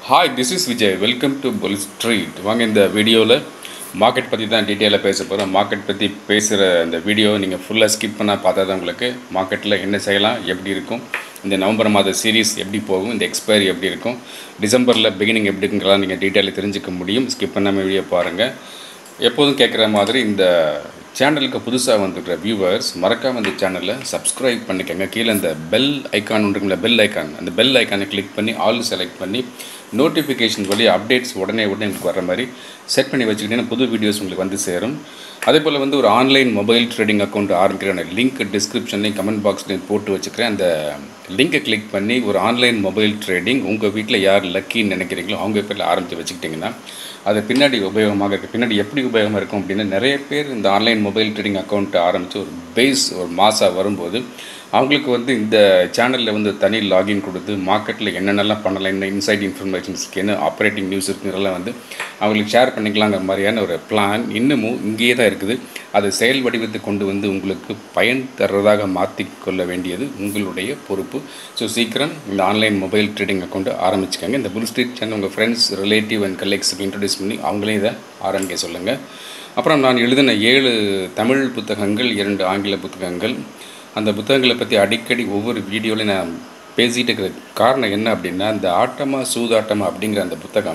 hi this is Vijay welcome to bull street வாங்க இந்த வீடியோவில் மார்க்கெட் பற்றி தான் டீட்டெயிலாக பேச போகிறோம் மார்க்கெட் பற்றி பேசுகிற அந்த வீடியோ நீங்கள் ஃபுல்லாக ஸ்கிப் பண்ணால் பார்த்தா தான் உங்களுக்கு மார்க்கெட்டில் என்ன செய்யலாம் எப்படி இருக்கும் இந்த நவம்பர் மாத சீரீஸ் எப்படி போகும் இந்த எக்ஸ்பைரி எப்படி இருக்கும் டிசம்பரில் பிகினிங் எப்படி இருக்குங்கிறலாம் நீங்கள் டீட்டெயிலாக தெரிஞ்சுக்க முடியும் ஸ்கிப் பண்ணாமல் வீடியோ பாருங்கள் எப்போதும் கேட்குற மாதிரி இந்த சேனலுக்கு புதுசாக வந்துருக்கிற வியூவர்ஸ் மறக்காம இந்த சேனலை சப்ஸ்கிரைப் பண்ணிக்கோங்க கீழே இந்த பெல் ஐக்கான் இருக்குங்களா பெல் ஐக்கான் அந்த பெல் ஐக்கானை கிளிக் பண்ணி ஆல் செலக்ட் பண்ணி நோட்டிஃபிகேஷன் வழி அப்டேட்ஸ் உடனே உடனே உங்களுக்கு வர மாதிரி செட் பண்ணி வச்சுக்கிட்டீங்கன்னா புது வீடியோஸ் உங்களுக்கு வந்து சேரும் அதே போல் வந்து ஒரு ஆன்லைன் மொபைல் ட்ரேடிங் அக்கௌண்ட் ஆரம்பிக்கிற லிங்க் டிஸ்கிரிப்ஷன்லையும் கமெண்ட் பாக்ஸ்லையும் போட்டு வச்சுக்கிறேன் அந்த லிங்கை கிளிக் பண்ணி ஒரு ஆன்லைன் மொபைல் ட்ரேடிங் உங்கள் வீட்டில் யார் லக்கின்னு நினைக்கிறீங்களோ அவங்க பேரில் ஆரம்பித்து வச்சுக்கிட்டிங்கன்னா அது பின்னாடி உபயோகமாக இருக்குது பின்னாடி எப்படி உபயோகமாக இருக்கும் அப்படின்னா நிறைய பேர் இந்த ஆன்லைன் மொபைல் ட்ரேடிங் அக்கௌண்ட் ஆரம்பித்து ஒரு பேஸ் ஒரு மாதம் வரும்போது அவங்களுக்கு வந்து இந்த சேனலில் வந்து தனி லாகின் கொடுத்து மார்க்கெட்டில் என்னென்னலாம் பண்ணலாம் என்ன இன்சைட் இன்ஃபர்மேஷன்ஸ்க்கு என்ன ஆப்ரேட்டிங் நியூஸ் இருக்குங்கிறதெல்லாம் வந்து அவங்களுக்கு ஷேர் பண்ணிக்கலாங்கிற மாதிரியான ஒரு பிளான் இன்னமும் இங்கேயே தான் இருக்குது அதை செயல் வடிவத்துக்கு கொண்டு வந்து உங்களுக்கு பயன் தர்றதாக மாற்றிக்கொள்ள வேண்டியது உங்களுடைய பொறுப்பு ஸோ சீக்கிரம் இந்த ஆன்லைன் மொபைல் ட்ரேடிங் அக்கௌண்ட்டு ஆரம்பிச்சுக்கோங்க இந்த புல் ஸ்ட்ரீட் சேனல் உங்கள் ஃப்ரெண்ட்ஸ் ரிலேட்டிவ் அண்ட் கலெக்ஸுக்கு இன்ட்ரடியூஸ் பண்ணி அவங்களையும் இதை ஆரம்பிக்க சொல்லுங்கள் அப்புறம் நான் எழுதின ஏழு தமிழ் புத்தகங்கள் இரண்டு ஆங்கில புத்தகங்கள் அந்த புத்தகங்களை பற்றி அடிக்கடி ஒவ்வொரு வீடியோலையும் நான் பேசிகிட்டு இருக்கிற காரணம் என்ன அப்படின்னா இந்த ஆட்டமா சூதாட்டமா அப்படிங்கிற அந்த புத்தகம்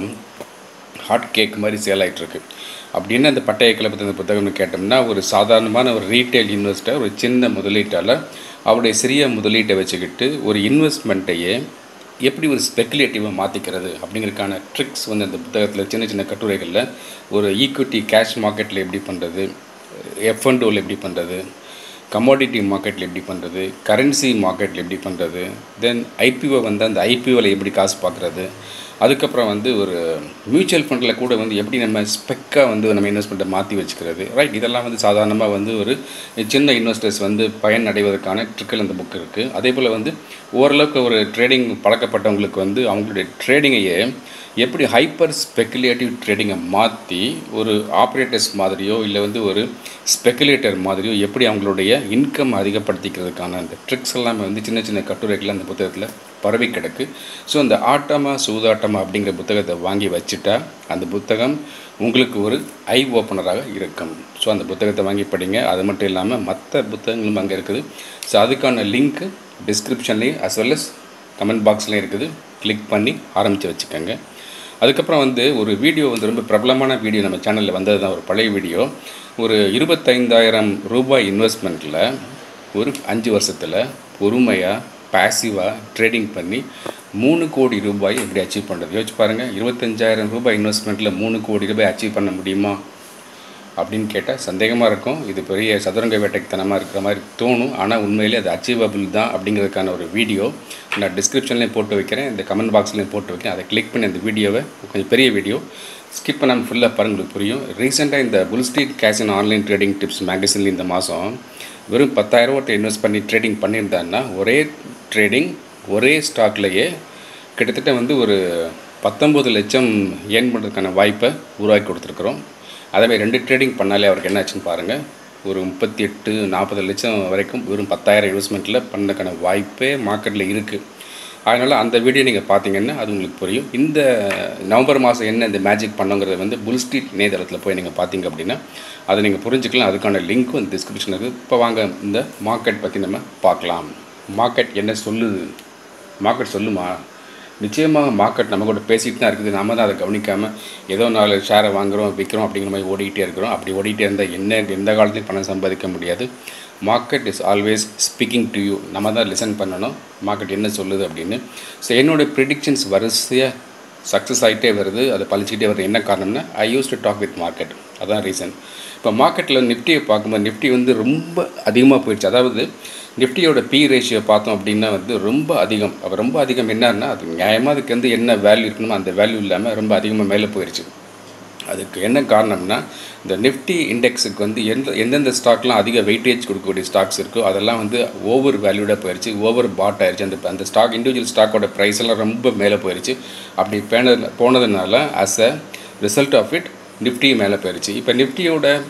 ஹாட் கேக் மாதிரி சேல் ஆகிட்டுருக்கு அப்படின்னு அந்த பட்டய கிளப்பத்து அந்த புத்தகம்னு கேட்டோம்னா ஒரு சாதாரணமான ஒரு ரீட்டைல் இன்வெஸ்டர் ஒரு சின்ன முதலீட்டாளர் அவருடைய சிறிய முதலீட்டை வச்சுக்கிட்டு ஒரு இன்வெஸ்ட்மெண்ட்டையே எப்படி ஒரு ஸ்பெக்குலேட்டிவாக மாற்றிக்கிறது அப்படிங்கிறதுக்கான ட்ரிக்ஸ் வந்து அந்த புத்தகத்தில் சின்ன சின்ன கட்டுரைகளில் ஒரு ஈக்விட்டி கேஷ் மார்க்கெட்டில் எப்படி பண்ணுறது எஃப் அண்ட் ஓவில் எப்படி பண்ணுறது கமாடிட்டி மார்க்கெட்டில் எப்படி பண்ணுறது கரன்சி மார்க்கெட்டில் எப்படி பண்ணுறது தென் ஐபிஓ வந்து அந்த ஐபிஓவில் எப்படி காசு பார்க்குறது அதுக்கப்புறம் வந்து ஒரு மியூச்சுவல் ஃபண்டில் கூட வந்து எப்படி நம்ம ஸ்பெக்காக வந்து நம்ம இன்வெஸ்ட்மெண்ட்டை மாற்றி வச்சுக்கிறது ரைட் இதெல்லாம் வந்து சாதாரணமாக வந்து ஒரு சின்ன இன்வெஸ்டர்ஸ் வந்து பயன் அடைவதற்கான ட்ரிக்கல் அந்த புக் இருக்குது அதே போல் வந்து ஓரளவுக்கு ஒரு ட்ரேடிங் பழக்கப்பட்டவங்களுக்கு வந்து அவங்களுடைய ட்ரேடிங்கையே எப்படி ஹைப்பர் ஸ்பெக்குலேட்டிவ் ட்ரேடிங்கை மாற்றி ஒரு ஆப்ரேட்டர்ஸ் மாதிரியோ இல்லை வந்து ஒரு ஸ்பெக்குலேட்டர் மாதிரியோ எப்படி அவங்களுடைய இன்கம் அதிகப்படுத்திக்கிறதுக்கான அந்த ட்ரிக்ஸ் எல்லாமே வந்து சின்ன சின்ன கட்டுரைகள் அந்த புத்தகத்தில் பரவி கிடக்கு ஸோ அந்த ஆட்டமா சூதாட்டமா அப்படிங்கிற புத்தகத்தை வாங்கி வச்சுட்டா அந்த புத்தகம் உங்களுக்கு ஒரு ஐ ஓப்பனராக இருக்கும் ஸோ அந்த புத்தகத்தை வாங்கி படிங்க அது மட்டும் இல்லாமல் மற்ற புத்தகங்களும் அங்கே இருக்குது ஸோ அதுக்கான லிங்க்கு டிஸ்கிரிப்ஷன்லேயும் அஸ் வெல் அஸ் கமெண்ட் பாக்ஸ்லேயும் இருக்குது கிளிக் பண்ணி ஆரம்பித்து வச்சுக்கோங்க அதுக்கப்புறம் வந்து ஒரு வீடியோ வந்து ரொம்ப பிரபலமான வீடியோ நம்ம சேனலில் வந்தது தான் ஒரு பழைய வீடியோ ஒரு இருபத்தைந்தாயிரம் ரூபாய் இன்வெஸ்ட்மெண்ட்டில் ஒரு அஞ்சு வருஷத்தில் பொறுமையாக பேசிவாக ட்ரேடிங் பண்ணி மூணு கோடி ரூபாய் எப்படி அச்சீவ் பண்ணுறது யோசிச்சு பாருங்கள் இருபத்தஞ்சாயிரம் ரூபாய் இன்வெஸ்ட்மெண்ட்டில் மூணு கோடி ரூபாய் அச்சீவ் பண்ண முடியுமா அப்படின்னு கேட்டால் சந்தேகமாக இருக்கும் இது பெரிய சதுரங்க வேட்டைத்தனமாக இருக்கிற மாதிரி தோணும் ஆனால் உண்மையிலே அது அச்சீவபிள் தான் அப்படிங்கிறதுக்கான ஒரு வீடியோ நான் டிஸ்கிரிப்ஷன்லேயும் போட்டு வைக்கிறேன் இந்த கமெண்ட் பாக்ஸ்லேயும் போட்டு வைக்கிறேன் அதை கிளிக் பண்ணி அந்த வீடியோவை கொஞ்சம் பெரிய வீடியோ ஸ்கிப் பண்ணாமல் ஃபுல்லாக பாருங்க உங்களுக்கு புரியும் ரீசெண்டாக இந்த bull street cash online trading tips மேகசினில் இந்த மாதம் வெறும் பத்தாயிரம் ரூபாய் இன்வெஸ்ட் பண்ணி ட்ரேடிங் பண்ணியிருந்தாங்கன்னா ஒரே ட்ரேடிங் ஒரே ஸ்டாக்லேயே கிட்டத்தட்ட வந்து ஒரு பத்தொம்பது லட்சம் ஏர்ன் பண்ணுறதுக்கான வாய்ப்பை உருவாக்கி கொடுத்துருக்குறோம் அதேமாதிரி ரெண்டு ட்ரேடிங் பண்ணாலே அவருக்கு என்ன ஆச்சுன்னு பாருங்கள் ஒரு முப்பத்தி எட்டு நாற்பது லட்சம் வரைக்கும் வெறும் பத்தாயிரம் இன்வெஸ்ட்மெண்ட்டில் பண்ணதுக்கான வாய்ப்பே மார்க்கெட்டில் இருக்குது அதனால் அந்த வீடியோ நீங்கள் பார்த்தீங்கன்னா அது உங்களுக்கு புரியும் இந்த நவம்பர் மாதம் என்ன இந்த மேஜிக் பண்ணுங்கிறத வந்து புல் ஸ்ட்ரீட் இணையதளத்தில் போய் நீங்கள் பார்த்தீங்க அப்படின்னா அதை நீங்கள் புரிஞ்சுக்கலாம் அதுக்கான லிங்க்கும் இந்த டிஸ்கிரிப்ஷன் இருக்குது இப்போ வாங்க இந்த மார்க்கெட் பற்றி நம்ம பார்க்கலாம் மார்க்கெட் என்ன சொல்லுது மார்க்கெட் சொல்லுமா நிச்சயமாக மார்க்கெட் நம்ம கூட பேசிகிட்டு தான் இருக்குது நம்ம தான் அதை கவனிக்காமல் ஏதோ நாலு ஷேரை வாங்குகிறோம் விற்கிறோம் அப்படிங்கிற மாதிரி ஓடிக்கிட்டே இருக்கிறோம் அப்படி ஓடிக்கிட்டே இருந்தால் என்ன எந்த காலத்துலையும் பணம் சம்பாதிக்க முடியாது market is always speaking to you நம்ம தான் லிசன் பண்ணணும் மார்க்கெட் என்ன சொல்லுது அப்படின்னு ஸோ என்னோடய ப்ரிடிக்ஷன்ஸ் வரிசையாக சக்ஸஸ் ஆகிட்டே வருது அது பழிச்சிக்கிட்டே வருது என்ன காரணம்னா I use to talk with market அதான் ரீசன் இப்போ மார்க்கெட்டில் நிஃப்டியை பார்க்கும்போது நிஃப்டி வந்து ரொம்ப அதிகமாக போயிடுச்சு அதாவது நிஃப்டியோட பி ரேஷியோ பார்த்தோம் அப்படின்னா வந்து ரொம்ப அதிகம் அப்போ ரொம்ப அதிகம் என்னன்னா அது நியாயமாக அதுக்கு வந்து என்ன வேல்யூ இருக்கணுமோ அந்த வேல்யூ இல்லாமல் ரொம்ப அதிகமாக மேலே போயிடுச்சு அதுக்கு என்ன காரணம்னா இந்த நிஃப்டி இண்டெக்ஸுக்கு வந்து எந்த எந்தெந்த ஸ்டாக்லாம் அதிக வெயிட்டேஜ் கொடுக்கக்கூடிய ஸ்டாக்ஸ் இருக்கோ அதெல்லாம் வந்து ஓவர் வேல்யூடாக போயிடுச்சு ஓவர் பாட் ஆயிடுச்சு அந்த அந்த ஸ்டாக் இண்டிவிஜுவல் ஸ்டாக்கோட ப்ரைஸ் எல்லாம் ரொம்ப மேலே போயிடுச்சு அப்படி போனது போனதுனால as a result of it Nifty மேலே போயிடுச்சு இப்போ நிஃப்டியோட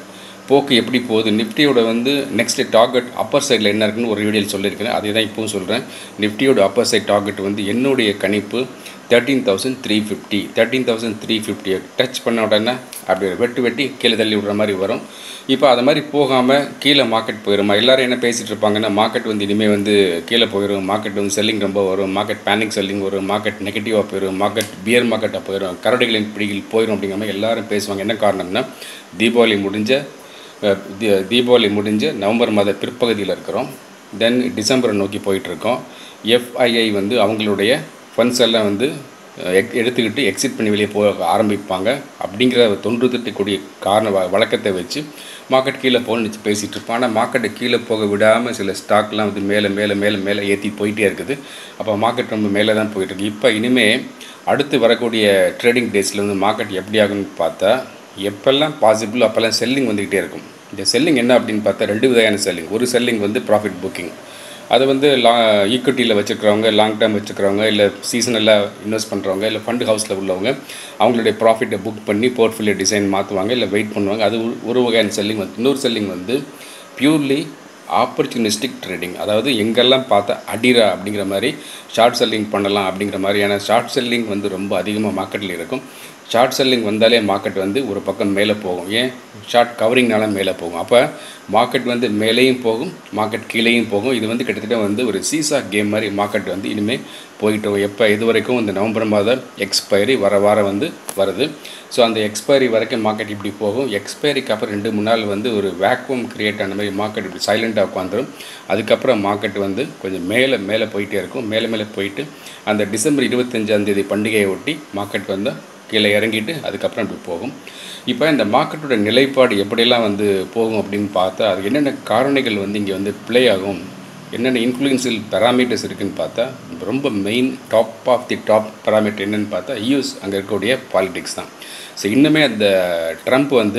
போக்கு எப்படி போகுது நிஃப்டியோட வந்து நெக்ஸ்ட் டார்கெட் அப்பர் சைடில் என்ன இருக்குன்னு ஒரு வீடியோவில் சொல்லியிருக்கிறேன் அதே தான் இப்போவும் சொல்கிறேன் நிஃப்டியோட அப்பர் சைட் டார்கெட் வந்து என்னுடைய கணிப்பு thirteen thousand three fifty thirteen thousand three ஃபிஃப்டியை டச் பண்ண உடனே அப்படி வெட்டு வெட்டி கீழே தள்ளி விடுற மாதிரி வரும் இப்போ அது மாதிரி போகாமல் கீழே மார்க்கெட் போயிடுமா எல்லாரும் என்ன பேசிகிட்டு இருப்பாங்கன்னா மார்க்கெட் வந்து இனிமேல் வந்து கீழே போயிடும் மார்க்கெட் வந்து செல்லிங் ரொம்ப வரும் மார்க்கெட் பேனிக் செல்லிங் வரும் மார்க்கெட் நெகட்டிவாக போயிடும் மார்க்கெட் பியர் மார்க்கெட்டாக போயிடும் கரடிகளின் பிடிகள் போயிடும் அப்படிங்கிற மாதிரி எல்லாரும் பேசுவாங்க என்ன காரணம்னா தீபாவளி முடிஞ்ச அஹ், தீ- தீபாவளி முடிஞ்ச நவம்பர் மாத பிற்பகுதியில் இருக்கிறோம் தென் டிசம்பரை நோக்கி போயிட்டுருக்கோம் எஃப்ஐஐ வந்து அவங்களுடைய ஃபண்ட்ஸ் எல்லாம் வந்து அஹ், எக்- எடுத்துக்கிட்டு எக்ஸிட் பண்ணி வெளியே போக ஆரம்பிப்பாங்க அப்படிங்கிற தொன்று திட்டக்கூடிய காரண வ- வழக்கத்தை வச்சு மார்க்கெட் கீழே போகணுன்னு பேசிகிட்டு இருப்பான் ஆனால் மார்க்கெட்டை கீழே போக விடாமல் சில ஸ்டாக்லாம் வந்து மேலே மேலே மேலே மேலே ஏற்றி போயிட்டே இருக்குது அப்போ மார்க்கெட் ரொம்ப மேலே தான் போயிட்டுருக்கு இப்போ இனிமேல் அடுத்து வரக்கூடிய ட்ரேடிங் டேஸில் வந்து மார்க்கெட் எப்படி ஆகும்னு பார்த்தா எப்பெல்லாம் பாசிபிள் அப்போல்லாம் செல்லிங் வந்துக்கிட்டே இருக்கும் இந்த செல்லிங் என்ன அப்படின்னு பார்த்தா ரெண்டு விதமான செல்லிங் ஒரு செல்லிங் வந்து ப்ராஃபிட் புக்கிங் அது வந்து லா ஈக்விட்டியில் வச்சுக்கிறவங்க லாங் டேர்ம் வச்சுக்கிறவங்க இல்லை சீசனலாக இன்வெஸ்ட் பண்ணுறவங்க இல்லை ஃபண்ட் ஹவுஸில் உள்ளவங்க அவங்களுடைய ப்ராஃபிட்டை புக் பண்ணி போர்ட்ஃபோலியோ டிசைன் மாற்றுவாங்க இல்லை வெயிட் பண்ணுவாங்க அது ஒரு- ஒரு வகையான செல்லிங் வந்து இன்னொரு செல்லிங் வந்து பியூர்லி ஆப்பர்ச்சுனிஸ்டிக் ட்ரேடிங் அதாவது எங்கெல்லாம் பார்த்தா அடிரா அப்படிங்கிற மாதிரி ஷார்ட் செல்லிங் பண்ணலாம் அப்படிங்கிற மாதிரியான ஷார்ட் செல்லிங் வந்து ரொம்ப அதிகமாக மார்க்கெட்டில் இருக்கும் ஷார்ட் செல்லிங் வந்தாலே மார்க்கெட் வந்து ஒரு பக்கம் மேலே போகும் ஏன் ஷார்ட் கவரிங்னால மேலே போகும் அப்போ மார்க்கெட் வந்து மேலேயும் போகும் மார்க்கெட் கீழேயும் போகும் இது வந்து கிட்டத்தட்ட வந்து ஒரு சீசா கேம் மாதிரி மார்க்கெட் வந்து இனிமேல் போயிட்டு எப்போ இது வரைக்கும் இந்த நவம்பர் மாதம் எக்ஸ்பைரி வர வாரம் வந்து வருது ஸோ அந்த எக்ஸ்பைரி வரைக்கும் மார்க்கெட் இப்படி போகும் எக்ஸ்பைரிக்கு அப்புறம் ரெண்டு மூணு நாள் வந்து ஒரு வேக்யூம் கிரியேட் ஆன மாதிரி மார்க்கெட் இப்படி சைலண்ட்டாக உட்காந்துரும் அதுக்கப்புறம் மார்க்கெட் வந்து கொஞ்சம் மேலே மேலே போயிட்டே இருக்கும் மேலே மேலே போயிட்டு அந்த டிசம்பர் இருபத்தஞ்சாம் தேதி பண்டிகையை ஒட்டி மார்க்கெட் வந்து கீழே இறங்கிட்டு அதுக்கப்புறம் இப்படி போகும் இப்போ இந்த மார்க்கெட்டோட நிலைப்பாடு எப்படியெல்லாம் வந்து போகும் அப்படின்னு பார்த்தா அது என்னென்ன காரணிகள் வந்து இங்கே வந்து ப்ளே ஆகும் என்னென்ன இன்ஃப்ளூயன்சியல் பேராமீட்டர்ஸ் இருக்குன்னு பார்த்தா ரொம்ப main top of the top parameter என்னன்னு பார்த்தா யூஎஸ் அங்கே இருக்கக்கூடிய பாலிடிக்ஸ் தான் ஸோ இன்னுமே அந்த ட்ரம்ப் வந்து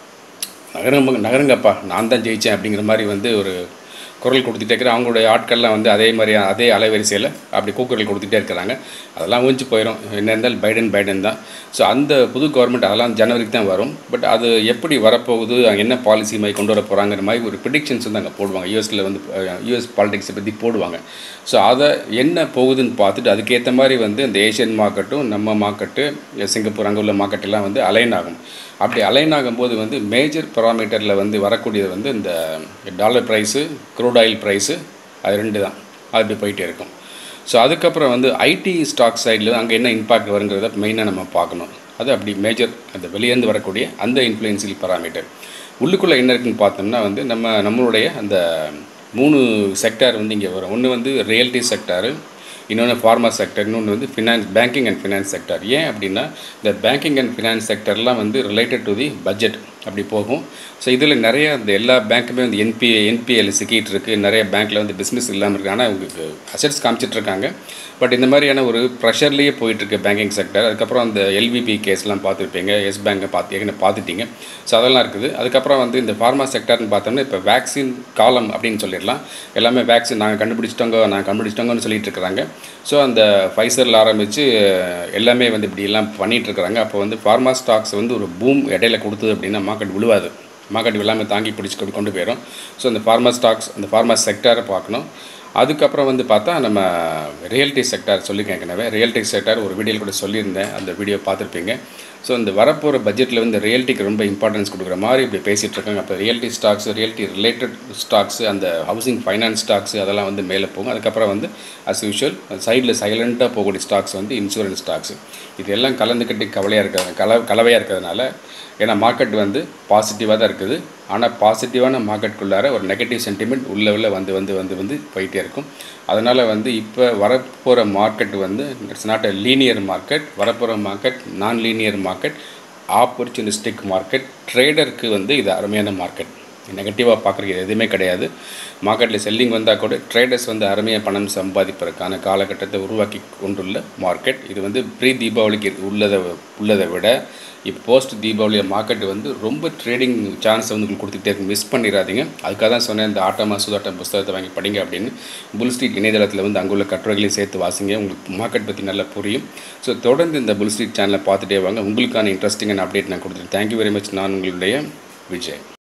நகரங்க நகருங்கப்பா நான் தான் ஜெயித்தேன் அப்படிங்கிற மாதிரி வந்து ஒரு குரல் கொடுத்துட்டே இருக்கிற அவங்களுடைய ஆட்கள்லாம் வந்து அதே மாதிரி அதே அலைவரிசையில் அப்படி கூக்குரல் கொடுத்துட்டே இருக்கிறாங்க அதெல்லாம் ஊஞ்சி போயிடும் என்ன இருந்தாலும் பைடன் பைடன் தான் ஸோ அந்த புது கவர்மெண்ட் அதெல்லாம் ஜனவரிக்கு தான் வரும் பட் அது எப்படி வரப்போகுது அங்கே என்ன பாலிசி மாதிரி கொண்டு வர போகிறாங்கிற மாதிரி ஒரு ப்ரிடிக்ஷன்ஸ் வந்து அங்கே போடுவாங்க யூஎஸில் வந்து யூஎஸ் பாலிடிக்ஸை பற்றி போடுவாங்க ஸோ அதை என்ன போகுதுன்னு பார்த்துட்டு அதுக்கேற்ற மாதிரி வந்து இந்த ஏஷியன் மார்க்கெட்டும் நம்ம மார்க்கெட்டு சிங்கப்பூர் அங்கே உள்ள மார்க்கெட் எல்லாம் வந்து அலைன் ஆகும் அப்படி அலைன் ஆகும்போது வந்து மேஜர் பராமீட்டரில் வந்து வரக்கூடியது வந்து இந்த dollar price crude oil price அது ரெண்டு தான் அது அப்படி போயிட்டே இருக்கும் ஸோ அதுக்கப்புறம் வந்து ஐடி ஸ்டாக் சைடில் அங்கே என்ன இம்பாக்ட் வருங்கிறத மெயினாக நம்ம பார்க்கணும் அது அப்படி மேஜர் அந்த வெளியேந்து வரக்கூடிய அந்த இன்ஃப்ளூயன்சியல் பராமீட்டர் உள்ளுக்குள்ளே என்ன இருக்குன்னு பார்த்தோம்னா வந்து நம்ம நம்மளுடைய அந்த மூணு செக்டார் வந்து இங்கே வரும் ஒன்று வந்து ரியல்டி செக்டாரு இன்னொன்று ஃபார்மா செக்டர் இன்னொன்று வந்து finance banking and finance sector ஏன் அப்படின்னா இந்த பேங்கிங் அண்ட் ஃபினான்ஸ் செக்டர்லாம் வந்து ரிலேட்டட் டு தி பட்ஜெட் அப்படி போகும் ஸோ இதில் நிறைய இந்த எல்லா பேங்க்குமே வந்து என்பிஏ என்பிஎல் சிக்கிட்டு இருக்கு நிறைய பேங்க்கில் வந்து பிஸ்னஸ் இல்லாமல் இருக்கு ஆனால் உங்களுக்கு அசட்ஸ் காமிச்சிட்டு இருக்காங்க பட் இந்த மாதிரியான ஒரு ப்ரெஷர்லேயே போயிட்டுருக்கு பேங்கிங் செக்டர் அதுக்கப்புறம் அந்த எல்விபி கேஸ்லாம் பார்த்துருப்பீங்க எஸ் பேங்கை பார்த்து ஏற்கனவே பார்த்துட்டீங்க ஸோ அதெல்லாம் இருக்குது அதுக்கப்புறம் வந்து இந்த ஃபார்மா செக்டர்னு பார்த்தோம்னா இப்போ வேக்சின் காலம் அப்படின்னு சொல்லிடலாம் எல்லாமே வேக்சின் நாங்கள் கண்டுபிடிச்சிட்டோங்க நாங்கள் கண்டுபிடிச்சிட்டோங்கன்னு சொல்லிட்டு இருக்கிறாங்க ஸோ அந்த ஃபைசரில் ஆரம்பித்து எல்லாமே வந்து இப்படி எல்லாம் பண்ணிட்டு இருக்கிறாங்க அப்போ வந்து ஃபார்மா ஸ்டாக்ஸ் வந்து ஒரு பூம் இடையில கொடுத்தது அப்படின்னா மார்க்கெட் விழுவாது மார்க்கெட் எல்லாமே தாங்கி பிடிச்சி கொண்டு கொண்டு போயிடும் ஸோ அந்த ஃபார்மா ஸ்டாக்ஸ் அந்த ஃபார்மா செக்டரை பார்க்கணும் அதுக்கப்புறம் வந்து பார்த்தா நம்ம ரியல்டி செக்டார் சொல்லியிருக்கேன் ஏற்கனவே ரியல்டி செக்டார் ஒரு வீடியோவில் கூட சொல்லியிருந்தேன் அந்த வீடியோ பார்த்துருப்பீங்க ஸோ இந்த வரப்போகிற பட்ஜெட்டில் வந்து ரியல்ட்டிக்கு ரொம்ப இம்பார்ட்டன்ஸ் கொடுக்குற மாதிரி இப்படி பேசிகிட்டு இருக்காங்க அப்போ realty stocks realty related stocks அந்த ஹவுசிங் ஃபைனான்ஸ் ஸ்டாக்ஸ் அதெல்லாம் வந்து மேலே போகும் அதுக்கப்புறம் வந்து அஸ் யூஷுவல் சைடில் சைலண்ட்டாக போகக்கூடிய ஸ்டாக்ஸ் வந்து இன்சூரன்ஸ் ஸ்டாக்ஸ் இது எல்லாம் கலந்துக்கிட்டு கவலையாக இருக்கிறது கல கலவையாக இருக்கிறதுனால ஏன்னா மார்க்கெட் வந்து பாசிட்டிவாக தான் இருக்குது ஆனால் பாசிட்டிவான மார்க்கெட்டுக்குள்ளார ஒரு நெகட்டிவ் சென்டிமெண்ட் உள்ள உள்ள வந்து வந்து வந்து வந்து போயிட்டே இருக்கும் அதனால் வந்து இப்போ வரப்போகிற மார்க்கெட் வந்து it's not a linear market வரப்போகிற market non linear market opportunistic market ட்ரேடருக்கு வந்து இது அருமையான மார்க்கெட் நெகட்டிவாக பார்க்குறது எதுவுமே கிடையாது மார்க்கெட்டில் செல்லிங் வந்தால் கூட ட்ரேடர்ஸ் வந்து அருமையாக பணம் சம்பாதிப்பதற்கான காலகட்டத்தை உருவாக்கி கொண்டுள்ள மார்க்கெட் இது வந்து ப்ரீ தீபாவளிக்கு உள்ளதை உள்ளதை விட இப்போ போஸ்ட் தீபாவளி மார்க்கெட் வந்து ரொம்ப ட்ரேடிங் சான்ஸை வந்து உங்களுக்கு கொடுத்துட்டே இருக்கு மிஸ் பண்ணிடாதீங்க அதுக்காக தான் சொன்னேன் இந்த ஆட்டமா சுதாட்டம் புஸ்தகத்தை வாங்கி படிங்க அப்படின்னு புல் ஸ்ட்ரீட் இணையதளத்தில் வந்து அங்குள்ள கட்டுரைகளையும் சேர்த்து வாசிங்க உங்களுக்கு மார்க்கெட் பற்றி நல்லா புரியும் ஸோ தொடர்ந்து இந்த புல் ஸ்ட்ரீட் சேனலை பார்த்துட்டே வாங்க உங்களுக்கான இன்ட்ரெஸ்டிங்கான அப்டேட் நான் கொடுத்துருக்கேன் தேங்க்யூ வெரி மச் நான் உங்களுடைய விஜய்